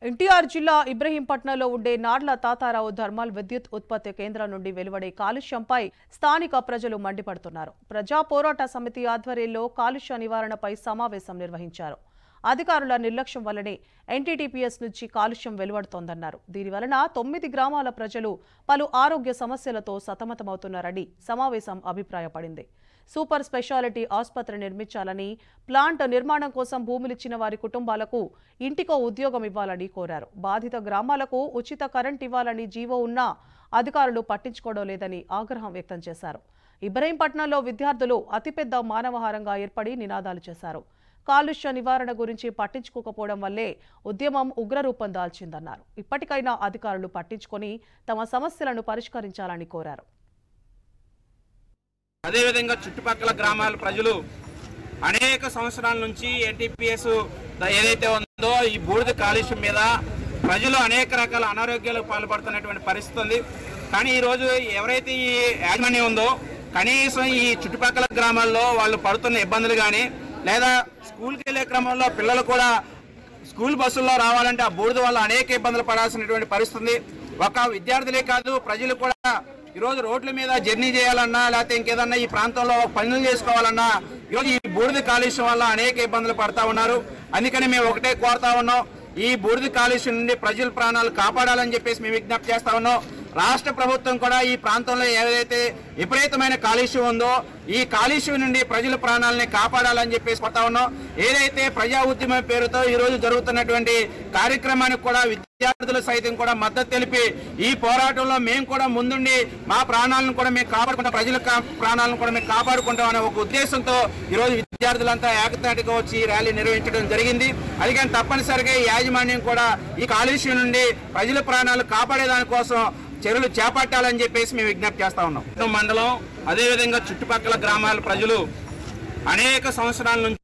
ఎన్టీఆర్ జిల్లా ఇబ్రహీంపట్నంలో ఉండే నాడ్ల తాతారావు థర్మల్ విద్యుత్ ఉత్పత్తి కేంద్రం నుండి వెలువడే కాలుష్యంపై స్థానిక ప్రజలు మండిపడుతున్నారు ప్రజా పోరాట సమితి ఆధ్వర్యంలో కాలుష్య నివారణపై సమావేశం నిర్వహించారు అధికారుల నిర్లక్ష్యం వల్లనే ఎన్టీటీపీఎస్ నుంచి కాలుష్యం వెలువడుతోందన్నారు దీనివలన తొమ్మిది గ్రామాల ప్రజలు పలు ఆరోగ్య సమస్యలతో సతమతమవుతున్నారని సమావేశం అభిప్రాయపడింది సూపర్ స్పెషాలిటీ ఆసుపత్రి నిర్మించాలని ప్లాంట్ నిర్మాణం కోసం భూములిచ్చిన వారి కుటుంబాలకు ఇంటికో ఉద్యోగం ఇవ్వాలని కోరారు బాధిత గ్రామాలకు ఉచిత కరెంట్ ఇవ్వాలని జీవో ఉన్నా అధికారులు పట్టించుకోవడం లేదని ఆగ్రహం వ్యక్తం చేశారు ఇబ్రహీంపట్నంలో విద్యార్థులు అతిపెద్ద మానవహారంగా ఏర్పడి నినాదాలు చేశారు కాలుష్య నివారణ గురించి పట్టించుకోకపోవడం వల్లే ఉద్యమం ఉగ్రరూపం దాల్చిందన్నారు ఇప్పటికైనా అధికారులు పట్టించుకొని తమ సమస్యలను పరిష్కరించాలని కోరారు అదేవిధంగా చుట్టుపక్కల గ్రామాల ప్రజలు అనేక సంవత్సరాల నుంచి ఎన్టీపీఎస్ ఏదైతే ఉందో ఈ బూడిద కాలుష్యం మీద ప్రజలు అనేక రకాల అనారోగ్యాలకు పాల్పడుతున్నటువంటి పరిస్థితి ఉంది కానీ ఈరోజు ఎవరైతే ఈ యాజమాన్యం ఉందో కనీసం ఈ చుట్టుపక్కల గ్రామాల్లో వాళ్ళు పడుతున్న ఇబ్బందులు కానీ లేదా స్కూల్కి వెళ్ళే క్రమంలో పిల్లలు కూడా స్కూల్ బస్సుల్లో రావాలంటే ఆ బూడిద వల్ల అనేక ఇబ్బందులు పడాల్సినటువంటి పరిస్థితి ఉంది ఒక విద్యార్థులే కాదు ప్రజలు కూడా ఈరోజు రోడ్ల మీద జర్నీ చేయాలన్నా లేకపోతే ఇంకేదన్నా ఈ ప్రాంతంలో పనులు చేసుకోవాలన్నా ఈరోజు ఈ బూడిద కాలుష్యం వల్ల అనేక ఇబ్బందులు పడతా ఉన్నారు అందుకని మేము ఒకటే కోరుతా ఉన్నాం ఈ బూడిద కాలుష్యం నుండి ప్రజల ప్రాణాలు కాపాడాలని చెప్పేసి మేము విజ్ఞప్తి చేస్తా ఉన్నాం రాష్ట్ర ప్రభుత్వం కూడా ఈ ప్రాంతంలో ఏదైతే విపరీతమైన కాలుష్యం ఉందో ఈ కాలుష్యం నుండి ప్రజల ప్రాణాలని కాపాడాలని చెప్పేసి కొత్తా ఉన్నాం ఏదైతే ప్రజా ఉద్యమం పేరుతో ఈ రోజు జరుగుతున్నటువంటి కార్యక్రమానికి కూడా విద్యార్థులు సైతం కూడా మద్దతు తెలిపి ఈ పోరాటంలో మేము కూడా ముందుండి మా ప్రాణాలను కూడా మేము కాపాడుకుంటాం ప్రజల కా- ప్రాణాలను కూడా మేము కాపాడుకుంటాం అనే ఒక ఉద్దేశంతో ఈ రోజు విద్యార్థులంతా ఏకతాటిగా వచ్చి ఈ ర్యాలీ నిర్వహించడం జరిగింది అది కానీ తప్పనిసరిగా ఈ యాజమాన్యం కూడా ఈ కాలుష్యం నుండి ప్రజల ప్రాణాలు కాపాడే దానికోసం చర్యలు చేపట్టాలని చెప్పేసి మేము విజ్ఞప్తి చేస్తా ఉన్నాం మండలం అదేవిధంగా చుట్టుపక్కల గ్రామాల ప్రజలు అనేక సంవత్సరాల నుంచి